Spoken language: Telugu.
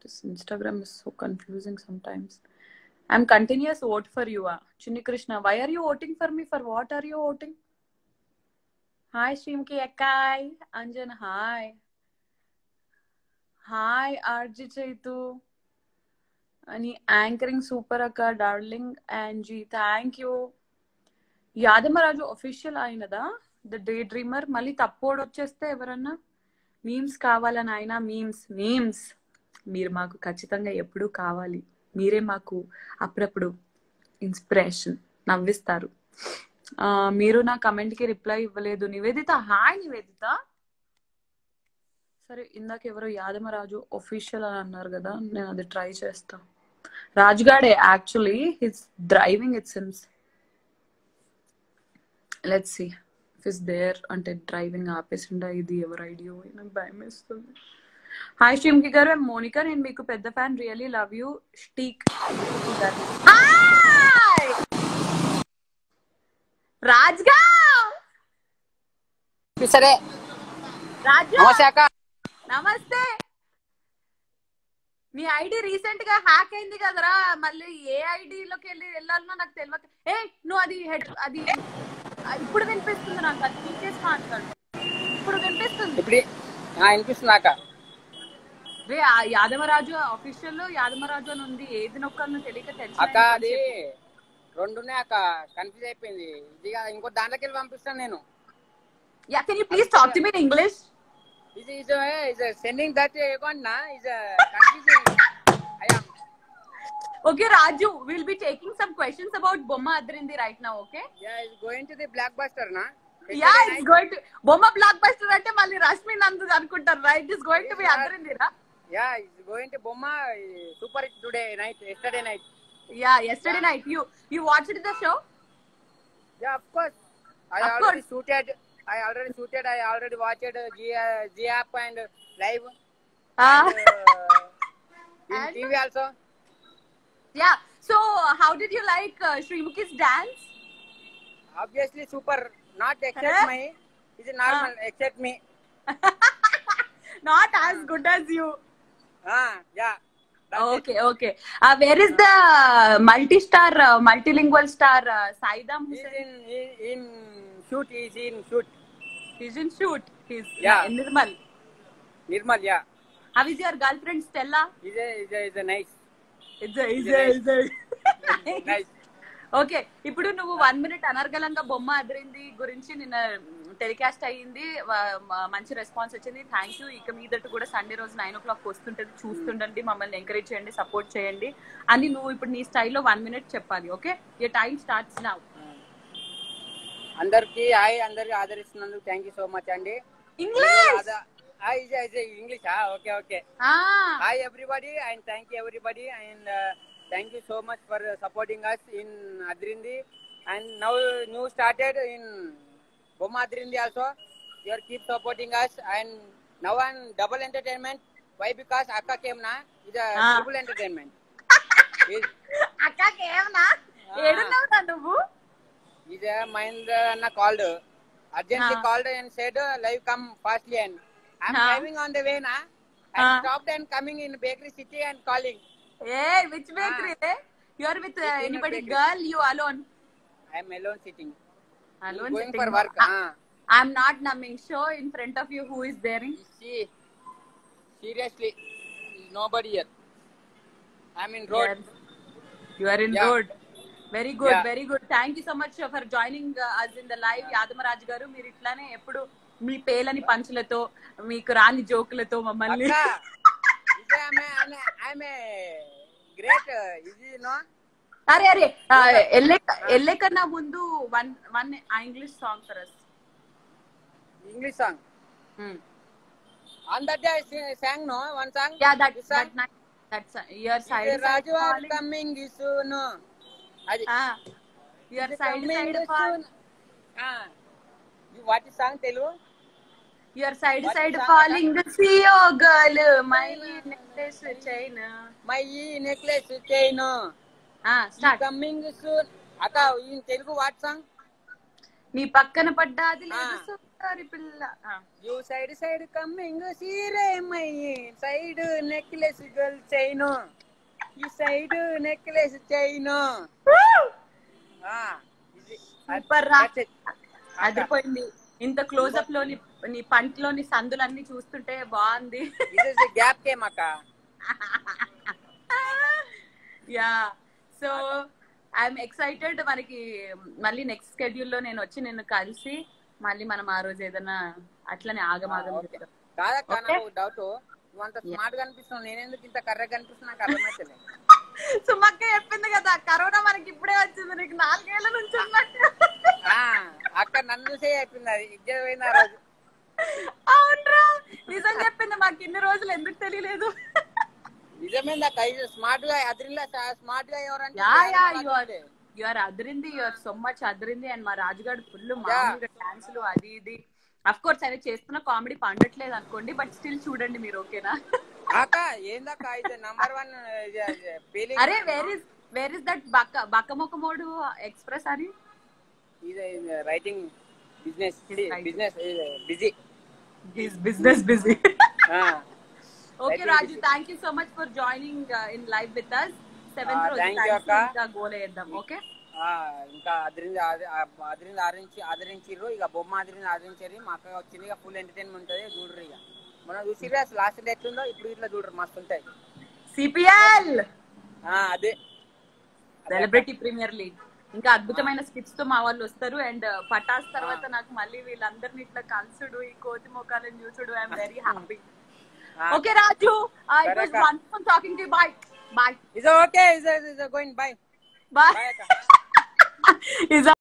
This Instagram is so confusing sometimes. I'm continuous vote for you. ah. Chini Krishna, why are you voting for me? For what are you voting? Hi, Shrimki Ekkai. Anjan, hi. Hi, RJ Chaitu. అని యాంకరింగ్ సూపర్ అక్క darling Angie thank you Yadamaraju official అయినదా ద డే డ్రీమర్ మళ్ళీ తప్పోడు వచ్చేస్తే ఎవరన్నా మీమ్స్ కావాలని ఆయన మీమ్స్ మీమ్స్ మీరు మాకు ఖచ్చితంగా ఎప్పుడూ కావాలి మీరే మాకు అప్పుడప్పుడు ఇన్స్పిరేషన్ నవ్విస్తారు ఆ, మీరు నా కమెంట్ కి రిప్లై ఇవ్వలేదు నివేదిత హాయ్ నివేదిత సరే ఇందాక ఎవరో యాదమరాజు ఒఫీషియల్ అని అన్నారు కదా నేను అది ట్రై చేస్తా రాజ్గాడే actually his driving it seems let's see is there అంటే డ్రైవింగ్ ఆపేసిండా ఇది ఎవరు ఐడియో నాకు భయం వేస్తుంది హాయ్ శ్రీముఖి గారు మోనికా నేను మీకు పెద్ద ఫ్యాన్ రియలీ లవ్ యూ స్టీక్ రాజ్గా సరే రాజు నమస్తే అక్క నమస్తే నీ ఐడి రీసెంట్ గా హ్యాక్ అయింది కదరా మళ్ళీ ఏ ఐడిలోకి వెళ్ళి వెళ్ళాలనో నాకు తెలియదు ఏ నువ్వు అది హెడ్ అది ఆ, ఇప్పుడు వినిపిస్తుంది నాకు అది తీసేసి మాట్లాడు ఇప్పుడు వినిపిస్తుంది ఇప్పుడు ఆ, వినిపిస్తుంది అక్క రే ఆ యాదవరాజు అఫీషియల్ యాదవరాజు అని ఉంది ఏది నొక్కాలో తెలియక టెన్షన్ అక్క అది రెండు ఉన్నాయి అక్క కన్ఫ్యూజ్ అయిపోయింది ఇది కాదు, ఇంకో దాంట్లోకి వెళ్ళి పంపిస్తాను నేను yeah can you please talk to me in English ఇది is is sending that account నా ఇస్ కన్ఫ్యూజింగ్ అయ్యా okay Raju will be taking some questions about Bomma Adirindi right now okay yeah is going to the blockbuster నా yeah it's going to bomma blockbuster అంటే మళ్ళీ రష్మి నందు అనుకుంటారు right is going to be అద్రిందిరా yeah is going to bomma super hit today night yesterday night Yeah, yesterday night. You you watched the show? Yeah of course I Of already shooted I already shooted I already watched Zee Zee app and live Uh, in And- TV also yeah. So how did you like uh, Srimukhi's dance? obviously super not except Huh? my is normal except me Not as good as you. ah yeah That's it. Okay, okay. Uh, where is the multi-star, uh, multilingual star uh, Saidam he's Hussain? in he, in shoot he's in shoot He's in shoot. He's Yeah. uh, Nirmal. nirmal yeah How is your girlfriend Stella? he's a he's a, he's a nice It's a, it's Yeah, a, it's a. nice okay ఇప్పుడు నువ్వు వన్ మినిట్ అనర్గళంగా బొమ్మ అదిరింది గురించి నిన్న టెలికాస్ట్ అయ్యింది వ- మ- మంచి రెస్పాన్స్ వచ్చింది థ్యాంక్ యూ ఇక మీదట కూడా సండే రోజు నైన్ ఓ క్లాక్ వస్తుంటది చూస్తుండండి మమ్మల్ని ఎంకరేజ్ చేయండి సపోర్ట్ చేయండి అని నువ్వు ఇప్పుడు నీ స్టైల్లో వన్ మినిట్ చెప్పాలి okay a time starts now అందరికి హాయ్ అందరికి ఆదరిస్తున్నందుకు థ్యాంక్ యూ సో మచ్ అండి English hi English okay okay Hi everybody and thank you everybody and uh, thank you so much for uh, supporting us in Adrindi and now new started in Boma Adrindi also. You are keep supporting us and now on double entertainment. Why? Because Akka came na is a Ah. triple entertainment. is అక్కకేమన్నా ఏడున్నావురా నువ్వు is a mind uh, called urgently Ah. called and said uh, live come fastly and I'm Ah. driving on the way na. I Ah. stopped and coming in bakery city and calling. A which bakery you are with Within a anybody bakery. Girl you alone I'm alone sitting. Alone going for work. Ah. I'm not numbing. Show in front of you who is there. You see, seriously, nobody here. I'm in road. You are in Yeah. road. Very good Yeah. Very good thank you so much for joining us in the live Yadamaraju garu మీరు ఇట్లానే ఎప్పుడు మీ పేలని పంచులతో మీకు రాని జోకులతో మమ్మల్ని Akka, is a- I'm a, I'm a, I'm a great, uh, is it no? అరే అరే ఎల్లే ఎల్లే కన్నా ముందు one one English song for us English song. On that day I sing- sang no one song. Yeah that This song. That that's your Is side a Raju are coming soon. అది your Is side coming side soon. Ah. You what is song Telugu? Your side What side song, falling సియో girl my necklace chain My necklace chain. Start Coming soon. Akka, in Telugu what song? నీ పక్కన పడ్డాది లేదు Ah. సో- బంగారి పిల్ల ఆ. యూ సైడ్ సైడ్ కమ్మింగ్ సీరే my side necklace girl chain ఈ సైడ్ నెక్లెస్ చైను సూపర్ రా అదిరిపోయింది ఇంత క్లోజప్ లోని నీ పంటలోని సందులన్నీ చూస్తుంటే బాగుంది గ్యాప్ కేమ్ అక్క యా సో ఐఎమ్ ఎక్సైటెడ్ మనకి మళ్ళీ నెక్స్ట్ స్కెడ్యూల్ లో నేను వచ్చి నిన్ను కలిసి మళ్ళీ మనం ఆ రోజు ఏదైనా అట్లనే ఆగమాగం ఓకే. చేద్దాం. కాదక్క Okay. నాకు డౌట్ నువ్వు అంత స్మార్ట్ గా అనిపిస్తున్నావు నేనెందుకు ఇంత కర్రెగా కనిపిస్తున్నా నాకు అర్థమైతలే సుమక్క చెప్పింది కదా కరోనా మనకి ఇప్పుడే వచ్చింది నీకు నాలుగేళ్ల నుంచి ఉన్నట్టు ఆ, అక్క నన్ను చూసే చెప్పింది అది ఇజ్జత పోయింది ఆ రోజు అవునరా నిజం చెప్పింది మాకు ఇన్ని రోజులు ఎందుకు తెలియలేదు నిజమేందక్క ఇది స్మార్ట్ గా అదిరిలా స్మార్ట్ గా ఎవరంటే యా యా చాలా యు ఆర్ బాగుంది. యు ఆర్ అదిరింది యు ఆర్ సో మచ్ అదిరింది అండ్ మా రాజుగాడు ఫుల్ మామూలుగా డాన్సులు అది ఇది అఫ్ కోర్స్ అవి చేస్తున్న కామెడీ పండట్లేదు అనుకోండి బట్ స్టిల్ చూడండి మీరు ఓకేనా అక్క ఏందక్క అయితే నంబర్ వన్ ఫీలింగ్ అరే where is where is that బక్క బక్కమొక్కమోడు ఎక్స్ప్రెస్ అని ఇది writing business Right. Business busy business busy okay Writing Raju busy. Thank you so much for joining in live with us seventh Ah, రోజు thank you, thanks అక్క. ఇంకా గోల్ వేద్దాం ఓకే ఇంకా అదిరింది అదిరింది ఆదరించి ఆదరించిర్రు ఇక బొమ్మ అదిరింది ఆదరించారు మా అక్క వచ్చింది ఇక ఫుల్ ఎంటర్టైన్మెంట్ ఉంటుంది చూడరు ఇక మనం చూసిర్రు అసలు లాస్ట్ డే ఎట్లుందో ఇప్పుడు ఇట్లా చూడరు మస్తు ఉంటాయి సిపిఎల్ ఆ, అదే సెలబ్రిటీ ప్రీమియర్ లీగ్ ఇంకా అద్భుతమైన స్కిట్స్ తో మా వాళ్ళు వస్తారు అండ్ పటాస్ తర్వాత నాకు మళ్ళీ వీళ్ళందరినీ ఇట్లా కలుసుడు ఈ కోతి ముఖాలను చూసుడు ఐఎమ్ వెరీ హ్యాపీ ఆ. ఓకే రాజు ఇట్ సరే వాస్ అక్క. Wonderful talking to bye bye is okay is going bye bye bye అక్క ఇస్